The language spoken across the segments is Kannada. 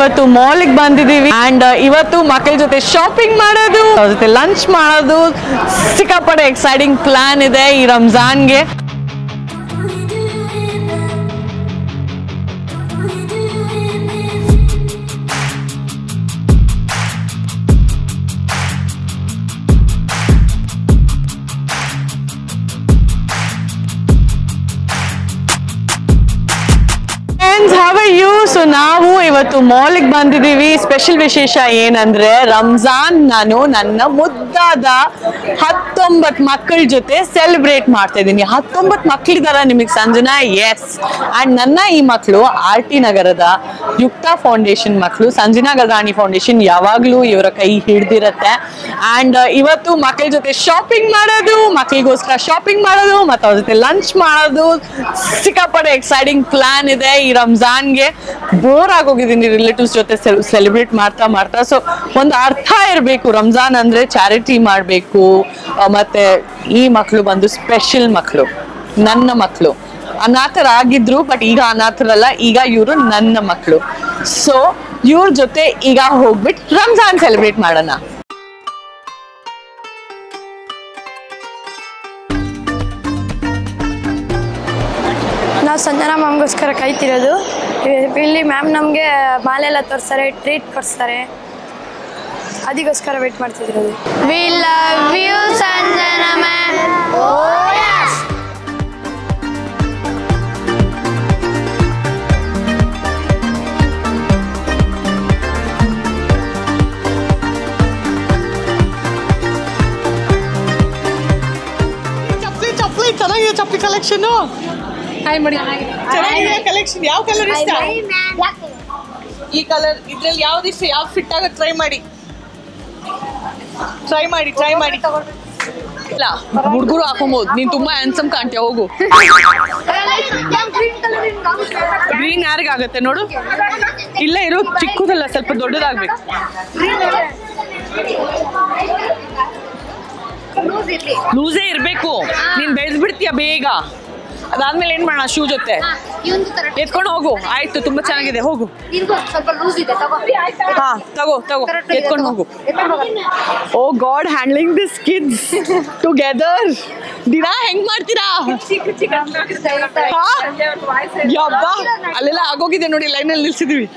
ಇವತ್ತು ಮಾಲಿಗೆ ಬಂದಿದ್ದೀವಿ ಅಂಡ್ ಇವತ್ತು ಮಕ್ಕಳ ಜೊತೆ ಶಾಪಿಂಗ್ ಮಾಡೋದು ಅವ್ರ ಜೊತೆ ಲಂಚ್ ಮಾಡೋದು ಸಿಕ್ಕಾಪಟ್ಟೆ ಎಕ್ಸೈಟಿಂಗ್ ಪ್ಲಾನ್ ಇದೆ ಈ ರಂಜಾನ್ಗೆ ಫ್ರೆಂಡ್ಸ್ ಹವ ಯು ಸೊ ನಾವು ಇವತ್ತು ಮಾಲಿಗೆ ಬಂದಿದ್ದೀವಿ ಸ್ಪೆಷಲ್ ವಿಶೇಷ ಏನಂದ್ರೆ ರಂಜಾನ್ ನಾನು ನನ್ನ ಮುದ್ದಾದ ಹತ್ತೊಂಬತ್ ಮಕ್ಕಳ ಜೊತೆ ಸೆಲೆಬ್ರೇಟ್ ಮಾಡ್ತಾ ಇದ್ದೀನಿ ಹತ್ತೊಂಬತ್ ಮಕ್ಳಿದಾರ ನಿಮಗೆ ಸಂಜನಾ ಎಸ್ ಅಂಡ್ ನನ್ನ ಈ ಮಕ್ಕಳು ಆರ್ ಟಿ ನಗರದ ಯುಕ್ತ ಫೌಂಡೇಶನ್ ಮಕ್ಕಳು ಸಂಜನಾ ಗಲ್ರಾಣಿ ಫೌಂಡೇಶನ್ ಯಾವಾಗ್ಲೂ ಇವರ ಕೈ ಹಿಡ್ದಿರತ್ತೆ ಅಂಡ್ ಇವತ್ತು ಮಕ್ಕಳ ಜೊತೆ ಶಾಪಿಂಗ್ ಮಾಡೋದು ಮಕ್ಕಳಿಗೋಸ್ಕರ ಶಾಪಿಂಗ್ ಮಾಡೋದು ಮತ್ತೆ ಅವ್ರ ಜೊತೆ ಲಂಚ್ ಮಾಡೋದು ಸಿಕ್ಕಾಪಟ್ಟೆ ಎಕ್ಸೈಟಿಂಗ್ ಪ್ಲಾನ್ ಇದೆ ಈ ರಂಜಾನ್ಗೆ ಬೋರ್ ಆಗೋಗಿದ್ದೀನಿ ರಿಲೇಟಿವ್ಸ್ ಜೊತೆ ಸೆಲೆಬ್ರೇಟ್ ಮಾಡ್ತಾ ಮಾಡ್ತಾ ಸೊ ಒಂದು ಅರ್ಥ ಇರಬೇಕು ರಂಜಾನ್ ಅಂದ್ರೆ ಚಾರಿಟಿ ಮಾಡಬೇಕು ಮತ್ತೆ ಈ ಮಕ್ಕಳು ಬಂದು ಸ್ಪೆಷಲ್ ಮಕ್ಕಳು ನನ್ನ ಮಕ್ಕಳು ಅನಾಥರಾಗಿದ್ರು ಬಟ್ ಈಗ ಅನಾಥರಲ್ಲ ಈಗ ಇವರು ನನ್ನ ಮಕ್ಕಳು ಸೊ ಇವ್ರ ಜೊತೆ ಈಗ ಹೋಗ್ಬಿಟ್ಟು ರಂಜಾನ್ ಸೆಲೆಬ್ರೇಟ್ ಮಾಡೋಣ ನಾವು ಸಂಜನಾ ಮ್ಯಾಮ್ಗೋಸ್ಕರ ಕಾಯ್ತಿರೋದು ಇಲ್ಲಿ ಮ್ಯಾಮ್ ನಮಗೆ ಮಾಲೆ ಎಲ್ಲ ತೋರಿಸ್ತಾರೆ ಟ್ರೀಟ್ ಕೊಡಿಸ್ತಾರೆ ಅದಕ್ಕೋಸ್ಕರ ವೇಟ್ ಮಾಡ್ತಿರೋದು we love you Sanjana ma'am ಚಪ್ಪಲಿ ಚಪ್ಪಲಿ ಚೆನ್ನಾಗಿದೆ ಚಪ್ಪಲಿ ಕಲೆಕ್ಷನ್ ಹಾಯ್ ಮಾಡಿ ಚೆನ್ನಾಗಿದೆ ಕಲೆಕ್ಷನ್ ಯಾವ ಕಲರ್ ಇಷ್ಟ ಈ ಕಲರ್ ಇದ್ರಲ್ಲಿ ಯಾವ್ದು ಇಷ್ಟ ಯಾವ್ದು ಫಿಟ್ ಆಗುತ್ತೆ ಟ್ರೈ ಮಾಡಿ ಟ್ರೈ ಮಾಡಿ ಟ್ರೈ ಮಾಡಿ ಇಲ್ಲ ಹುಡುಗರು ಹಾಕೊಬಹುದು ನೀನ್ ತುಂಬಾ ಹ್ಯಾನ್ಸಮ್ ಕಾಣ್ತೀಯ ಹೋಗು ಗ್ರೀನ್ ಯಾರಿಗಾಗತ್ತೆ ನೋಡು ಇಲ್ಲ ಇರೋ ಚಿಕ್ಕದಲ್ಲ ಸ್ವಲ್ಪ ದೊಡ್ಡದಾಗ್ಬೇಕು ಲೂಸೇ ಇರ್ಬೇಕು ನೀನ್ ಬೆಳೆದ್ಬಿಡ್ತೀಯ ಬೇಗ ಅದಾದ್ಮೇಲೆ ಏನ್ ಮಾಡೋಣ ಶೂ ಜೊತೆ ಇವಂದು ತರ ಎತ್ಕೊಂಡು ಹೋಗು ಆಯ್ತು ತುಂಬಾ ಚೆನ್ನಾಗಿದೆ ಹೋಗು ನಿನ್ಗೂ ಸ್ವಲ್ಪ ಲೂಸ್ ಇದೆ ತಗೋ ಹಾ ತಗೋ ತಗೋ Correct ಇದೆ, ಎತ್ಕೊಂಡು ತಗೋ. ಹೋಗು ಎತ್ಕೊಂಡು ಹೋಗು. Oh god handling this kids together ದಿನ ಹೆಂಗ್ ಮಾಡ್ತೀರಾ ಹಾ? ಯಬ್ಬಾ ಅಲ್ಲೆಲ್ಲ ಆಗೋಗಿದೆ ನೋಡಿ ಲೈನಲ್ಲಿ ನಿಲ್ಸಿದೀವಿ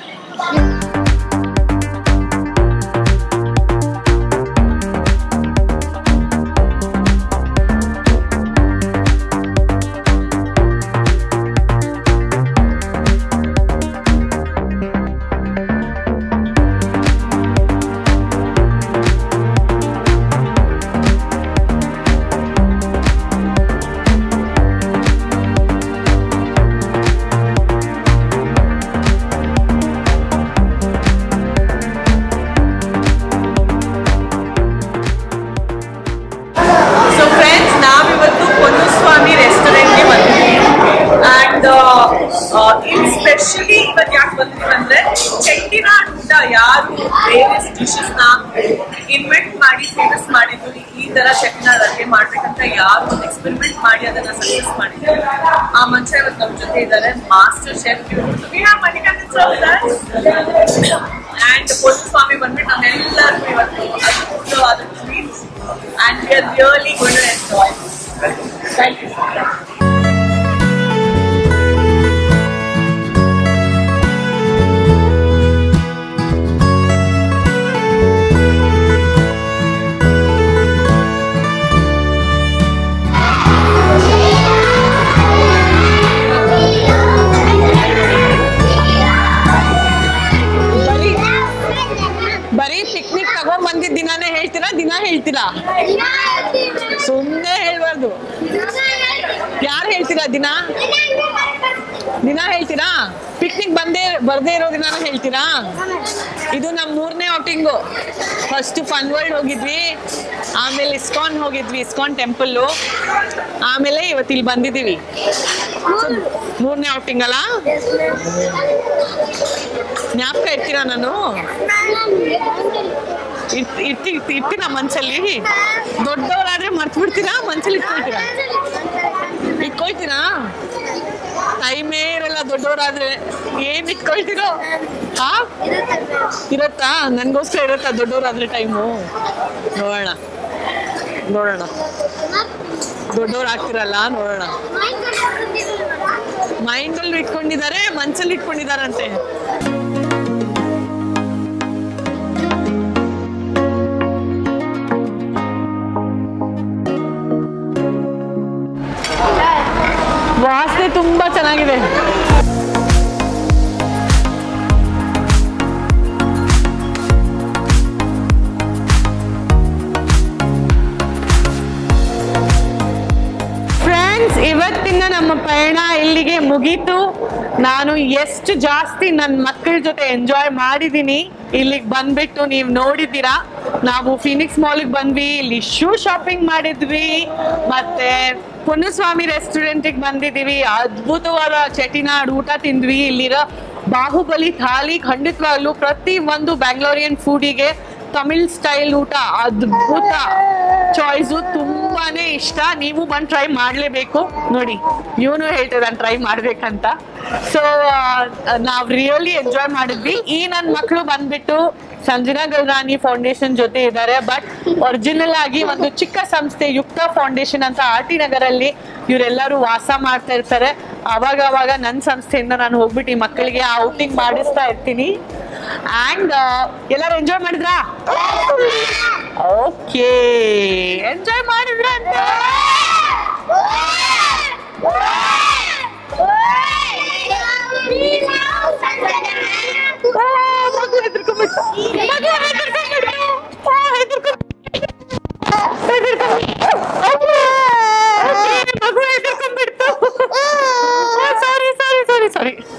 ಸೊ ಫ್ರೆಂಡ್ಸ್ ನಾವಿವತ್ತು ಪೊನ್ನುಸ್ವಾಮಿ ರೆಸ್ಟೋರೆಂಟ್ಗೆ ಬಂದಿದ್ದೀವಿ ಆ್ಯಂಡ್ ಇಲ್ಲಿ ಸ್ಪೆಷಲಿ ಇವತ್ತು ಯಾಕೆ ಬಂದಿದ್ದೀವಿ ಅಂದ್ರೆ ಚೆಟ್ಟಿನಾಡ್ ಊಟ ಯಾರು ವೇರಿಯಸ್ ಡಿಶಸ್ನ ಇನ್ವೆಂಟ್ ಮಾಡಿ ಫೇಮಸ್ ಮಾಡಿದ್ರು ಈ ತರ ಚೆಟ್ಟಿನಾಡ್ ಅಡುಗೆ ಮಾಡ್ಬೇಕಂತ ಯಾರು ಎಕ್ಸ್ಪೆರಿಮೆಂಟ್ ಮಾಡಿ ಅದನ್ನ ಸಕ್ಸಸ್ ಮಾಡಿದ್ದಾರೆ ಆ ಮನುಷ್ಯ ಇವತ್ತು ನಮ್ಮ ಜೊತೆ ಇದ್ದಾರೆ ಮಾಸ್ಟರ್ ಶೆಫ್ ಅಂಡ್ ಪೊನ್ನುಸ್ವಾಮಿ ಬಂದ್ಬಿಟ್ಟು ನಮ್ಮೆಲ್ಲರಿಗೂ ಇವತ್ತು ಅದ್ಭುತವಾದ sweets and we are really going to enjoy this. Thank you. ಬರೀ ಬರೀ ಪಿಕ್ನಿಕ್ ತಗೊಂಡ್ ಬಂದಿದ್ದ ದಿನಾನೇ ಹೇಳ್ತೀರಾ ದಿನ ಹೇಳ್ತೀರಾ ಸುಮ್ಮನೆ ಹೇಳ್ಬಾರ್ದು ಯಾರು ಹೇಳ್ತೀರಾ ದಿನ ದಿನ ಹೇಳ್ತೀರಾ ಪಿಕ್ನಿಕ್ ಬಂದೇ ಬರ್ದೇ ಇರೋ ದಿನಾನ ಹೇಳ್ತೀರಾ ಇದು ನಮ್ಮ ಮೂರನೇ ಔಟಿಂಗು ಫಸ್ಟ್ ಫನ್ ವರ್ಲ್ಡ್ ಹೋಗಿದ್ವಿ ಆಮೇಲೆ ಇಸ್ಕಾನ್ ಹೋಗಿದ್ವಿ ಇಸ್ಕಾನ್ ಟೆಂಪಲ್ಲು ಆಮೇಲೆ ಇವತ್ತು ಇಲ್ಲಿ ಬಂದಿದ್ದೀವಿ ಮೂರನೇ ಔಟಿಂಗ್ ಅಲ್ಲ ಜ್ಞಾಪಕ ಇರ್ತೀರಾ ನಾನು ಇರ್ತಿ ಇರ್ತಿ ಇರ್ತೀನ ಮನ್ಸಲ್ಲಿ ದೊಡ್ಡವರಾದ್ರೆ ಮರ್ತು ಬಿಡ್ತೀರಾ ಮನ್ಸಲ್ಲಿ ಇಟ್ಕೊಳ್ತೀರಾ ಇಟ್ಕೊಳ್ತೀರಾ ಟೈಮೇ ಇರಲ್ಲ ದೊಡ್ಡವರಾದ್ರೆ ಏನ್ ಇಟ್ಕೊಳ್ತೀರೋ ಹಾ ಇರತ್ತಾ ನನ್ಗೋಸ್ಕರ ಇರತ್ತಾ ದೊಡ್ಡವರಾದ್ರೆ ಟೈಮು ನೋಡೋಣ ನೋಡೋಣ ದೊಡ್ಡವ್ರು ಆಗ್ತಿರಲ್ಲ ನೋಡೋಣ ಮೈಂಡ್ ಅಲ್ಲಿ ಇಟ್ಕೊಂಡಿದ್ದಾರೆ ಮನ್ಸಲ್ಲಿ ಇಟ್ಕೊಂಡಿದಾರಂತೆ ವಾಸನೆ ತುಂಬಾ ಚೆನ್ನಾಗಿದೆ ಫ್ರೆಂಡ್ಸ್ ಇವತ್ತಿನ ನಮ್ಮ ಪಯಣ ಇಲ್ಲಿಗೆ ಮುಗೀತು ನಾನು ಎಷ್ಟು ಜಾಸ್ತಿ ನನ್ನ ಮಕ್ಕಳ ಜೊತೆ ಎಂಜಾಯ್ ಮಾಡಿದೀನಿ ಇಲ್ಲಿಗೆ ಬಂದ್ಬಿಟ್ಟು ನೀವು ನೋಡಿದ್ದೀರಾ ನಾವು ಫಿನಿಕ್ಸ್ ಮಾಲ್ಗೆ ಬಂದ್ವಿ ಇಲ್ಲಿ ಶೂ ಶಾಪಿಂಗ್ ಮಾಡಿದ್ವಿ ಮತ್ತೆ ಪುನ್ನಸ್ವಾಮಿ ರೆಸ್ಟೋರೆಂಟಿಗೆ ಬಂದಿದ್ದೀವಿ ಅದ್ಭುತವಾದ ಚೆಟಿನಾಡ್ ಊಟ ತಿಂದ್ವಿ ಇಲ್ಲಿರೋ ಬಾಹುಬಲಿ ಥಾಲಿ ಖಂಡಿತವಾಗ್ಲೂ ಪ್ರತಿ ಒಂದು ಬ್ಯಾಂಗ್ಳೂರಿಯನ್ ಫುಡಿಗೆ ತಮಿಳ್ ಸ್ಟೈಲ್ ಊಟ ಅದ್ಭುತ ಚಾಯ್ಸು ತುಂಬಾನೇ ಇಷ್ಟ ನೀವು ಬಂದು ಟ್ರೈ ಮಾಡಲೇಬೇಕು ನೋಡಿ ಇವನು ಹೇಳ್ತಿದ್ದಾನೆ ಟ್ರೈ ಮಾಡ್ಬೇಕಂತ ಸೊ ನಾವು ರಿಯಲಿ ಎಂಜಾಯ್ ಮಾಡಿದ್ವಿ ಈ ನನ್ನ ಮಕ್ಕಳು ಬಂದ್ಬಿಟ್ಟು ಸಂಜನಾ ಗಲ್ರಾನಿ ಫೌಂಡೇಶನ್ ಜೊತೆ ಇದ್ದಾರೆ ಬಟ್ ಒರಿಜಿನಲ್ ಆಗಿ ಒಂದು ಚಿಕ್ಕ ಸಂಸ್ಥೆ ಯುಕ್ತ ಫೌಂಡೇಶನ್ ಅಂತ ಆರ್ ಟಿ ನಗರಲ್ಲಿ ಇವರೆಲ್ಲರೂ ವಾಸ ಮಾಡ್ತಾ ಇರ್ತಾರೆ ಅವಾಗ ಅವಾಗ ನನ್ನ ಸಂಸ್ಥೆಯಿಂದ ನಾನು ಹೋಗ್ಬಿಟ್ಟು ಈ ಮಕ್ಕಳಿಗೆ ಔಟಿಂಗ್ ಮಾಡಿಸ್ತಾ ಇರ್ತೀನಿ ಅಂಡ್ ಎಲ್ಲರೂ ಎಂಜಾಯ್ ಮಾಡಿದ್ರಾ ಓಕೆ ಎಂಜಾಯ್ ಮಾಡಿದ್ರ ಅಂತ ಮಗು ಹೆದರ್ಕೊಂಡ್ಬಿಟ್ಟು ಮಗು ಹೆದರ್ಕೊಂಡ್ಬಿಟ್ಟು ಆ, ಹೆದರ್ಕೊಂಡ್- ಹೆದರ್ಕೊಂಡ್- ಅಮ್ಮಾ! ಮಗು ಹೆದರ್ಕೊಂಡ್ಬಿಡ್ತು ಸಾರಿ ಸಾರಿ ಸಾರಿ ಸಾರಿ